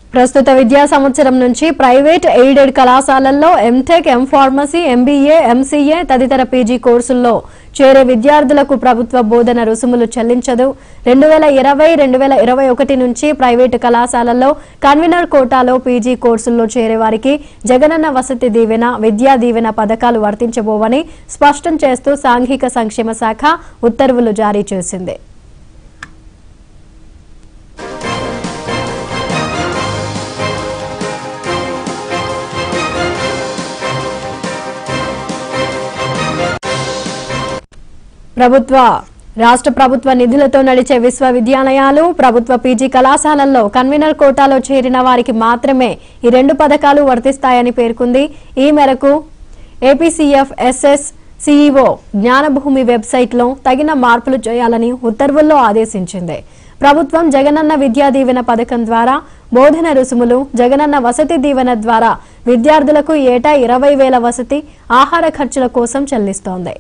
ప్రస్తుత విద్యా సంవత్సరం నుంచి ప్రైవేట్ ఎయిడెడ్ కళాశాలల్లో MTech M pharmacy MBA MCA తదితర పీజీ కోర్సుల్లో చేరే విద్యార్థులకు ప్రభుత్వ బోధన రుసుములు చెల్లించదు రెండు వేల ఇరవై రెండు వేల ఇరవై ఒకటి నుంచి ప్రైవేటు కళాశాలల్లో కన్వీనర్ కోటాలో పీజీ కోర్సుల్లో చేరే వారికి జగనన్న వసతి దీవెన విద్యా దీవెన పథకాలు వర్తించబోవని స్పష్టం చేస్తూ సాంఘిక సంక్షేమ శాఖ ఉత్తర్వులు జారీ చేసింది ప్రభుత్వ రాష్ట్ర ప్రభుత్వ నిధులతో నడిచే విశ్వవిద్యాలయాలు ప్రభుత్వ పీజీ కళాశాలల్లో కన్వీనర్ కోటాలో చేరిన వారికి మాత్రమే ఈ రెండు పథకాలు వర్తిస్తాయని పేర్కొంది ఈ మేరకు ఏపీసీఎఫ్ ఎస్ఎస్ సీఈఓ జ్ఞానభూమి వెబ్సైట్లో తగిన మార్పులు చేయాలని ఉత్తర్వుల్లో ఆదేశించింది ప్రభుత్వం జగనన్న విద్యా దీవెన పథకం ద్వారా బోధన రుసుములు జగనన్న వసతి దీవెన ద్వారా విద్యార్థులకు ఏటా ఇరవై వేల వసతి ఆహార ఖర్చుల కోసం చెల్లిస్తోంది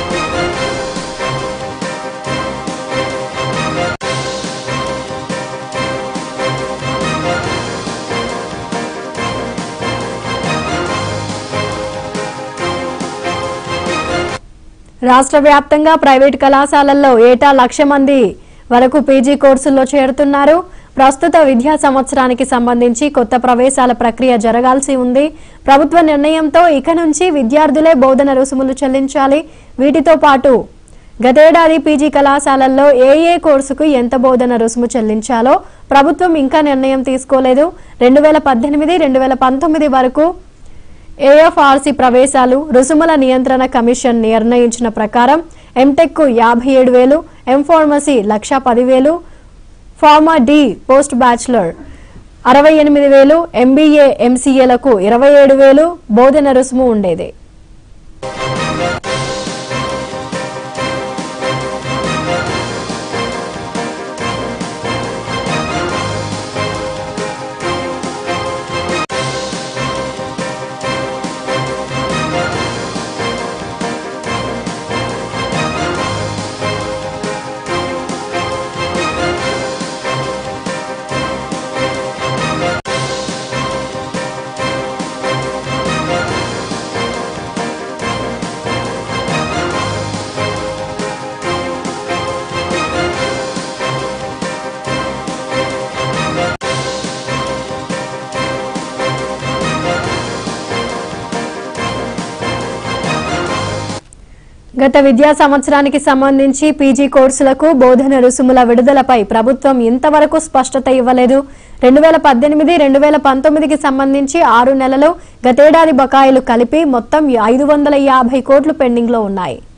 రాష్ట్ర వ్యాప్తంగా ప్రైవేట్ కళాశాలల్లో ఏటా లక్ష మంది వరకు పీజీ కోర్సుల్లో చేరుతున్నారు ప్రస్తుత విద్యా సంవత్సరానికి సంబంధించి కొత్త ప్రవేశాల ప్రక్రియ జరగాల్సి ఉంది ప్రభుత్వ నిర్ణయంతో ఇక నుంచి విద్యార్థులే బోధన రుసుములు చెల్లించాలి వీటితో పాటు గతేడాది పీజీ కళాశాలల్లో ఏ ఏ కోర్సుకు ఎంత బోధన రుసుము చెల్లించాలో ప్రభుత్వం ఇంకా నిర్ణయం తీసుకోలేదు రెండు వేల పద్దెనిమిది రెండు వేల పంతొమ్మిది వరకు ఏఎఫ్ఆర్సీ ప్రవేశాలు రుసుముల నియంత్రణ కమిషన్ నిర్ణయించిన ప్రకారం ఎంటెక్కు యాభై ఏడు వేలు ఎంఫార్మసీ లక్ష పదివేలు ఫార్మా డి పోస్ట్ బ్యాచిలర్ అరవై ఎనిమిది వేలు ఎంబీఏ ఎంసీఏలకు ఇరవై ఏడు వేలు బోధన రుసుము ఉండేది గత విద్యా సంవత్సరానికి సంబంధించి పీజీ కోర్సులకు బోధన రుసుముల విడుదలపై ప్రభుత్వం ఇంతవరకు స్పష్టత ఇవ్వలేదు రెండు వేల పద్దెనిమిది రెండు వేల పంతొమ్మిదికి సంబంధించి ఆరు నెలలు గతేడాది బకాయిలు కలిపి మొత్తం ఐదు వందల యాభై కోట్లు పెండింగ్లో ఉన్నాయి